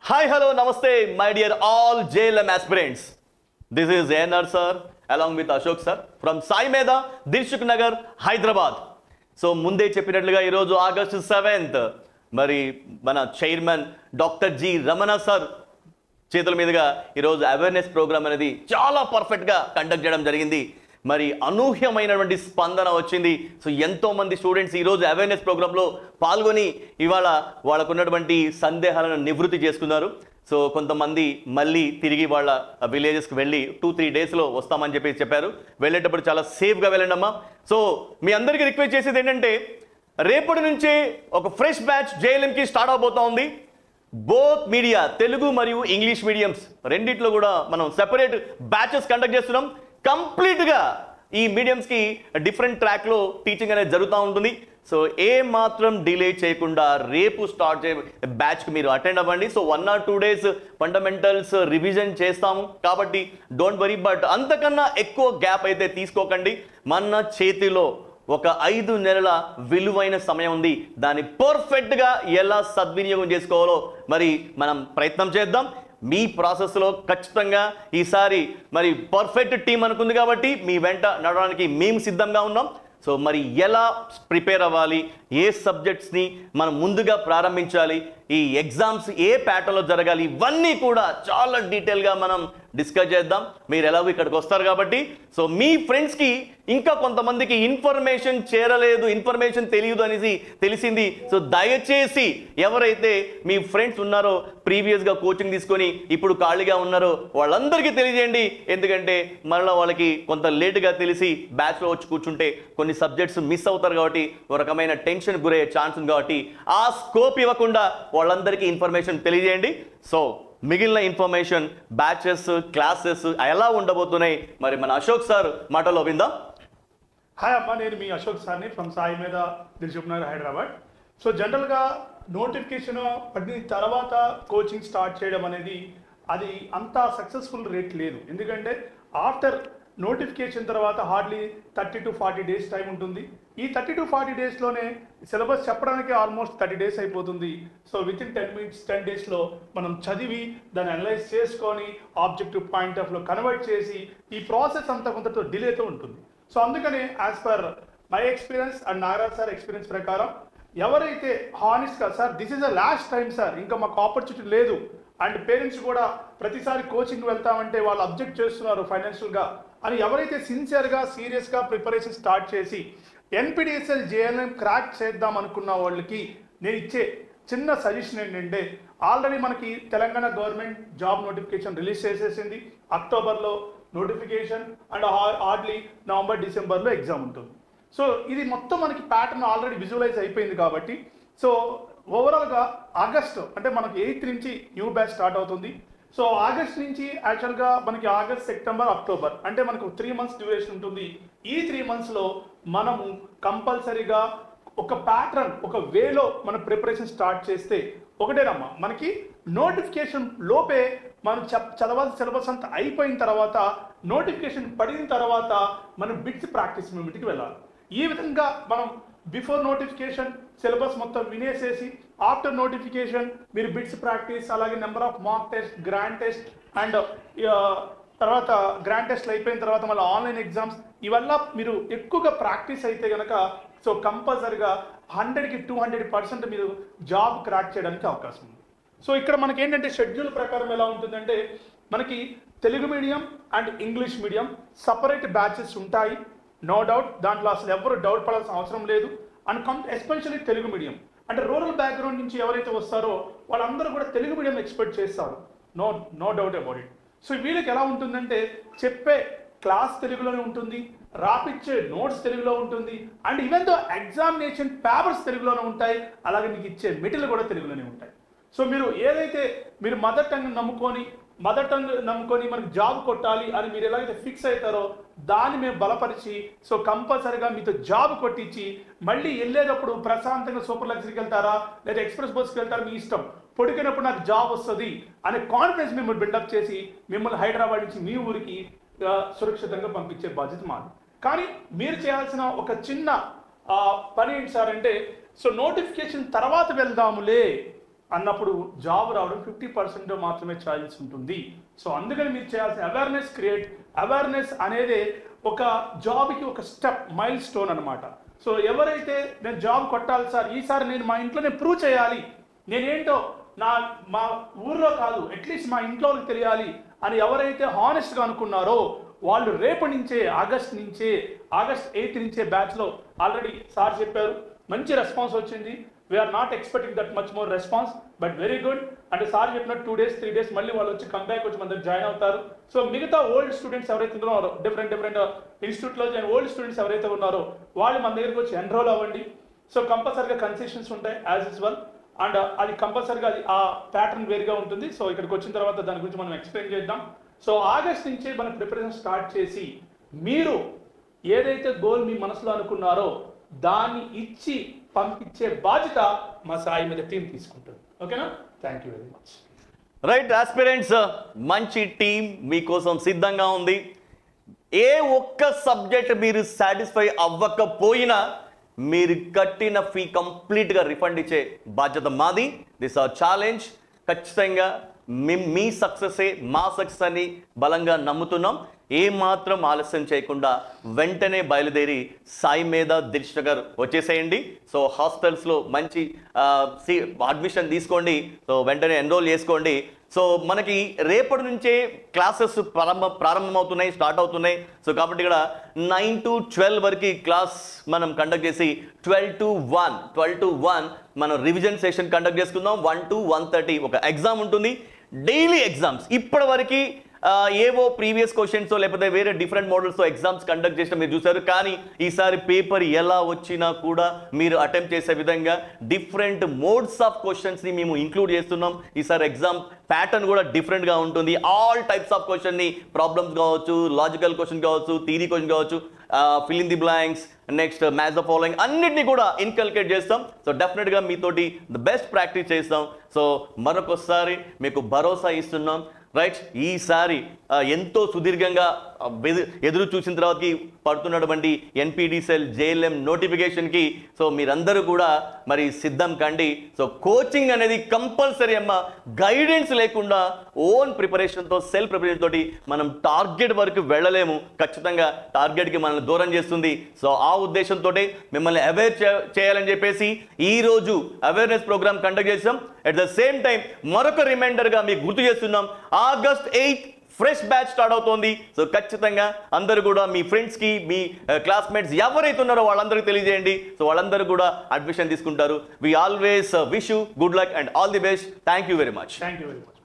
Hi, hello, namaste, my dear all JLM aspirants. This is ANR sir, along with Ashok sir from Sai Meda, Dilshuk Nagar, Hyderabad. So ముందే చెప్పినట్లుగా ఈరోజు August seventh మరి మన chairman doctor G Ramana sir చేతుల మీదుగా ఈరోజు awareness programme అనేది చాలా పర్ఫెక్ట్గా కండక్ట్ చేయడం జరిగింది మరి అనూహ్యమైనటువంటి స్పందన వచ్చింది సో ఎంతో మంది స్టూడెంట్స్ ఈరోజు అవేర్నెస్ ప్రోగ్రాంలో పాల్గొని ఇవాళ వాళ్ళకు ఉన్నటువంటి సందేహాలను నివృత్తి చేసుకున్నారు సో కొంతమంది మళ్ళీ తిరిగి వాళ్ళ విలేజెస్కి వెళ్ళి టూ త్రీ డేస్లో వస్తామని చెప్పి చెప్పారు వెళ్ళేటప్పుడు చాలా సేఫ్గా వెళ్ళండి అమ్మా సో మీ అందరికీ రిక్వెస్ట్ చేసేది ఏంటంటే రేపటి నుంచే ఒక ఫ్రెష్ బ్యాచ్ జేఎల్ఎంకి స్టార్ట్ అవబోతా ఉంది బోత్ మీడియా తెలుగు మరియు ఇంగ్లీష్ మీడియంస్ రెండిట్లో కూడా మనం సెపరేట్ బ్యాచెస్ కండక్ట్ చేస్తున్నాం కంప్లీట్గా ఈ మీడియంస్కి డిఫరెంట్ ట్రాక్లో టీచింగ్ అనేది జరుగుతూ ఉంటుంది సో ఏ మాత్రం డిలే చేయకుండా రేపు స్టార్ట్ చే బ్యాచ్కి మీరు అటెండ్ అవ్వండి so one or two days fundamentals revision చేస్తాము కాబట్టి డోంట్ వరీ బట్ అంతకన్నా ఎక్కువ గ్యాప్ అయితే తీసుకోకండి మన చేతిలో ఒక ఐదు నెలల విలువైన సమయం ఉంది దాన్ని పర్ఫెక్ట్గా ఎలా సద్వినియోగం చేసుకోవాలో మరి మనం ప్రయత్నం చేద్దాం మీ ప్రాసెస్లో ఖచ్చితంగా ఈసారి మరి పర్ఫెక్ట్ టీం అనుకుంది కాబట్టి మీ వెంట నడవడానికి మేము సిద్ధంగా ఉన్నాం సో మరి ఎలా ప్రిపేర్ అవ్వాలి ఏ సబ్జెక్ట్స్ని మనం ముందుగా ప్రారంభించాలి ఈ ఎగ్జామ్స్ ఏ ప్యాటర్న్లో జరగాలి ఇవన్నీ కూడా చాలా డీటెయిల్గా మనం డిస్కస్ చేద్దాం మీరు ఎలాగో ఇక్కడికి వస్తారు కాబట్టి సో మీ ఫ్రెండ్స్కి ఇంకా కొంతమందికి ఇన్ఫర్మేషన్ చేరలేదు ఇన్ఫర్మేషన్ తెలియదు అనేసి తెలిసింది సో దయచేసి ఎవరైతే మీ ఫ్రెండ్స్ ఉన్నారో ప్రీవియస్గా కోచింగ్ తీసుకొని ఇప్పుడు ఖాళీగా ఉన్నారో వాళ్ళందరికీ తెలియజేయండి ఎందుకంటే మళ్ళీ వాళ్ళకి కొంత లేటుగా తెలిసి బ్యాచ్లో వచ్చి కూర్చుంటే కొన్ని సబ్జెక్ట్స్ మిస్ అవుతారు కాబట్టి ఒక రకమైన టెన్షన్ గురయ్యే ఛాన్స్ ఉంది కాబట్టి ఆ స్కోప్ ఇవ్వకుండా వాళ్ళందరికీ ఇన్ఫర్మేషన్ తెలియజేయండి సో మిగిలిన ఇన్ఫర్మేషన్ బ్యాచెస్ క్లాసెస్ ఎలా ఉండబోతున్నాయి మరి మన అశోక్ సార్ మాటలో విందాం హాయ్ అమ్మా నేను మీ అశోక్ సార్ని ఫ్రమ్ సాయి మీద దిల్సుఖ్ నగర్ హైదరాబాద్ సో జనరల్గా నోటిఫికేషన్ పడిన తర్వాత కోచింగ్ స్టార్ట్ చేయడం అనేది అది అంత సక్సెస్ఫుల్ రేట్ లేదు ఎందుకంటే ఆఫ్టర్ నోటిఫికేషన్ తర్వాత hardly thirty to forty days time ఉంటుంది ఈ థర్టీ టు ఫార్టీ డేస్లోనే సిలబస్ చెప్పడానికి ఆల్మోస్ట్ థర్టీ డేస్ అయిపోతుంది so within ten minutes ten డేస్లో మనం చదివి దాన్ని అనలైజ్ చేసుకొని ఆబ్జెక్టివ్ పాయింట్ ఆఫ్లో కన్వర్ట్ చేసి ఈ ప్రాసెస్ అంతా కొంత డిలేతో ఉంటుంది సో అందుకని as per my experience and Nagaraj sir experience ప్రకారం ఎవరైతే హానెస్ట్గా sir this is the last time sir ఇంకా మాకు ఆపర్చునిటీ లేదు అండ్ పేరెంట్స్ కూడా ప్రతిసారి కోచింగ్ వెళ్తామంటే వాళ్ళు అబ్జెక్ట్ చేస్తున్నారు ఫైనాన్షియల్గా అని ఎవరైతే సిన్సియర్గా సీరియస్గా ప్రిపరేషన్ స్టార్ట్ చేసి ఎన్పిడిఎస్ఎల్ జేఎల్ఎం క్రాక్ చేద్దాం అనుకున్న వాళ్ళకి నేను ఇచ్చే చిన్న సజెషన్ ఏంటంటే ఆల్రెడీ మనకి Telangana government job notification release చేసేసింది అక్టోబర్లో నోటిఫికేషన్ అండ్ హార్డ్లీ నవంబర్ డిసెంబర్లో ఎగ్జామ్ ఉంటుంది సో ఇది మొత్తం మనకి ప్యాటర్న్ ఆల్రెడీ విజువలైజ్ అయిపోయింది కాబట్టి సో ఓవరాల్గా ఆగస్ట్ అంటే మనకి ఎయిత్ నుంచి న్యూ బ్యాచ్ స్టార్ట్ అవుతుంది సో ఆగస్ట్ నుంచి యాక్చువల్గా మనకి ఆగస్ట్ సెప్టెంబర్ అక్టోబర్ అంటే మనకు త్రీ మంత్స్ డ్యూరేషన్ ఉంటుంది ఈ త్రీ మంత్స్లో మనము కంపల్సరీగా ఒక ప్యాటర్న్ ఒక వేలో మన ప్రిపరేషన్ స్టార్ట్ చేస్తే ఒకటేనమ్మా మనకి నోటిఫికేషన్ లోపే మనం చెప్ చదవాల్సిన సిలబస్ అంతా అయిపోయిన తర్వాత నోటిఫికేషన్ పడిన తర్వాత మనం బిట్స్ ప్రాక్టీస్ మూమెంట్కి వెళ్ళాలి ఈ విధంగా మనం బిఫోర్ నోటిఫికేషన్ సిలబస్ మొత్తం వినేసేసి ఆఫ్టర్ నోటిఫికేషన్ మీరు బిట్స్ ప్రాక్టీస్ అలాగే number of mark test grand test and తర్వాత గ్రాండ్ టెస్ట్లు అయిపోయిన తర్వాత మళ్ళీ ఆన్లైన్ ఎగ్జామ్స్ ఇవల్ల మీరు ఎక్కువగా ప్రాక్టీస్ అయితే కనుక సో కంపల్సరిగా హండ్రెడ్కి టూ హండ్రెడ్ పర్సెంట్ మీరు జాబ్ క్రాక్ చేయడానికి అవకాశం ఉంది సో ఇక్కడ మనకి ఏంటంటే షెడ్యూల్ ప్రకారం ఎలా ఉంటుందంటే మనకి Telugu medium and English medium separate batches ఉంటాయి నో డౌట్ దాంట్లో అసలు ఎవరు డౌట్ పడాల్సిన అవసరం లేదు and come especially Telugu medium అంటే రూరల్ బ్యాక్గ్రౌండ్ నుంచి ఎవరైతే వస్తారో వాళ్ళందరూ కూడా తెలుగు మీడియం ఎక్స్పెక్ట్ చేస్తారు no no doubt about it so వీళ్ళకి ఎలా ఉంటుందంటే చెప్పే క్లాస్ తెలుగులోనే ఉంటుంది రాపిచ్చే నోట్స్ తెలుగులో ఉంటుంది and even though examination papers తెలుగులోనే ఉంటాయి అలాగే మీకు ఇచ్చే మెటీరియల్ కూడా తెలుగులోనే ఉంటాయి సో మీరు ఏదైతే మీరు మదర్ టంగ్ నమ్ముకొని మదర్ టంగ్ నమ్ముకొని మనకి జాబ్ కొట్టాలి అని మీరు ఎలాగైతే ఫిక్స్ అవుతారో దాన్ని మేము బలపరిచి సో కంపల్సరీగా మీతో జాబ్ కొట్టించి మళ్ళీ వెళ్ళేటప్పుడు ప్రశాంతంగా సూపర్ లగ్జరీకి వెళ్తారా లేదా ఎక్స్ప్రెస్ బస్కి వెళ్తారా మీ ఇష్టం పొడికినప్పుడు నాకు జాబ్ వస్తుంది అనే కాన్ఫిడెన్స్ మిమ్మల్ని బిల్డప్ చేసి మిమ్మల్ని హైదరాబాద్ నుంచి మీ ఊరికి ఆ, సురక్షితంగా పంపించే బాధ్యత మాది కానీ మీరు చేయాల్సిన ఒక చిన్న ఆ, పని ఏంటి సార్ అంటే సో నోటిఫికేషన్ తర్వాత వెళ్దాములే అన్నప్పుడు జాబ్ రావడం ఫిఫ్టీ పర్సెంట్ మాత్రమే ఛాయిస్ ఉంటుంది సో అందుకని మీరు చేయాల్సిన అవేర్నెస్ క్రియేట్ అవేర్నెస్ అనేది ఒక జాబ్కి ఒక స్టెప్ మైల్ స్టోన్ అనమాట సో ఎవరైతే నేను జాబ్ కొట్టాలి సార్ ఈసారి నేను మా ఇంట్లో నేను ప్రూవ్ చేయాలి నేనేంటో నా మా ఊర్లో కాదు అట్లీస్ట్ మా ఇంట్లో వాళ్ళకి తెలియాలి అని ఎవరైతే హానెస్ట్గా అనుకున్నారో వాళ్ళు రేపటి నుంచే ఆగస్ట్ నుంచే ఆగస్ట్ ఎయిత్ నుంచే బ్యాచ్లో ఆల్రెడీ సార్ చెప్పారు మంచి రెస్పాన్స్ వచ్చింది we're not expecting that much more response but very good అంటే సార్ చెప్పినట్టు టూ డేస్ త్రీ డేస్ మళ్ళీ వాళ్ళు వచ్చి కంబ్యాక్ వచ్చి మన దగ్గర జాయిన్ అవుతారు సో మిగతా ఓల్డ్ స్టూడెంట్స్ ఎవరైతే ఉన్నారో డిఫరెంట్ డిఫరెంట్ ఇన్స్టిట్యూట్లో జాయిన్ ఓల్డ్ స్టూడెంట్స్ ఎవరైతే ఉన్నారో వాళ్ళు మన దగ్గరికి వచ్చి ఎన్రోల్ అవ్వండి సో కంపల్సరీగా కన్సెషన్స్ ఉంటాయి యాజ్ ఇస్ వెల్ అండ్ అది కంపల్సరీగా అది ఆ ప్యాటర్న్ వేరుగా ఉంటుంది సో ఇక్కడికి వచ్చిన తర్వాత దాని గురించి మనం ఎక్స్ప్లెయిన్ చేద్దాం సో ఆగస్ట్ నుంచే మన ప్రిపరేషన్ స్టార్ట్ చేసి మీరు ఏదైతే గోల్ మీ మనసులో అనుకున్నారో దాన్ని ఇచ్చి పంపించే బాధ్యత మా సాయి మీద టీం తీసుకుంటుంది ఓకేనా thank you very much right aspirants మంచి టీం మీకోసం సిద్ధంగా ఉంది ఏ ఒక్క సబ్జెక్ట్ మీరు సాటిస్ఫై అవ్వకపోయినా మీరు కట్టిన ఫీ కంప్లీట్గా రిఫండ్ ఇచ్చే బాధ్యత మాది దిస్ ఆర్ ఛాలెంజ్ ఖచ్చితంగా మీ మీ సక్సెసే మా సక్సెస్ అని బలంగా నమ్ముతున్నాం ఏ మాత్రం ఆలస్యం చేయకుండా వెంటనే బయలుదేరి సాయి మీద దిల్షగర్ వచ్చేసేయండి సో హాస్టల్స్లో మంచి అడ్మిషన్ తీసుకోండి సో వెంటనే ఎన్రోల్ చేసుకోండి సో మనకి రేపటి నుంచే క్లాసెస్ ప్రారంభ ప్రారంభమవుతున్నాయి స్టార్ట్ అవుతున్నాయి సో కాబట్టి ఇక్కడ నైన్ టు ట్వెల్వ్ వరకు క్లాస్ మనం కండక్ట్ చేసి twelve to one twelve to one మనం రివిజన్ సెషన్ కండక్ట్ చేసుకుందాం వన్ టు వన్ థర్టీ ఒక ఎగ్జామ్ ఉంటుంది డైలీ ఎగ్జామ్స్ ఇప్పటి వరకు ఏవో ప్రీవియస్ క్వశ్చన్స్ లేకపోతే వేరే డిఫరెంట్ మోడల్స్తో ఎగ్జామ్స్ కండక్ట్ చేసిన మీరు చూసారు కానీ ఈసారి పేపర్ ఎలా వచ్చినా కూడా మీరు అటెంప్ట్ చేసే విధంగా డిఫరెంట్ మోడ్స్ ఆఫ్ క్వశ్చన్స్ని మేము ఇంక్లూడ్ చేస్తున్నాం ఈసారి ఎగ్జామ్ ప్యాటర్న్ కూడా డిఫరెంట్గా ఉంటుంది ఆల్ టైప్స్ ఆఫ్ క్వశ్చన్ని ప్రాబ్లమ్స్ కావచ్చు లాజికల్ క్వశ్చన్ కావచ్చు థీరీ క్వశ్చన్ కావచ్చు fill in the blanks next match the following అన్నిటిని కూడా ఇన్కల్కేట్ చేస్తాం సో డెఫినెట్గా మీతోటి ద బెస్ట్ ప్రాక్టీస్ చేస్తాం సో మరొకసారి మీకు భరోసా ఇస్తున్నాం రైట్ ఈసారి ఆ, ఎంతో సుదీర్ఘంగా ఆ, వెదు- ఎదురు చూసిన తర్వాతకి పడుతున్నటువంటి ఎన్పిడి సెల్ జేఎల్ఎం నోటిఫికేషన్కి సో మీరందరూ కూడా మరి సిద్ధం కండి సో కోచింగ్ అనేది కంపల్సరీ అమ్మ గైడెన్స్ లేకుండా ఓన్ ప్రిపరేషన్తో సెల్ఫ్ ప్రిపరేషన్ తోటి మనం టార్గెట్ వరకు వెళ్ళలేము ఖచ్చితంగా టార్గెట్కి మనల్ని దూరం చేస్తుంది సో ఆ ఉద్దేశంతో మిమ్మల్ని అవేర్ చేయాలని చెప్పేసి ఈ రోజు అవేర్నెస్ ప్రోగ్రామ్ కండక్ట్ చేసాం అట్ ద సేమ్ టైం మరొక రిమైండర్గా మీకు గుర్తు చేస్తున్నాం August eighth fresh batch start అవుతోంది సో ఖచ్చితంగా అందరూ కూడా మీ ఫ్రెండ్స్కి మీ క్లాస్మేట్స్ ఎవరైతే ఉన్నారో వాళ్ళందరికీ తెలియజేయండి సో వాళ్ళందరూ కూడా అడ్మిషన్ తీసుకుంటారు we always wish you good luck and all the best thank you very much thank you very much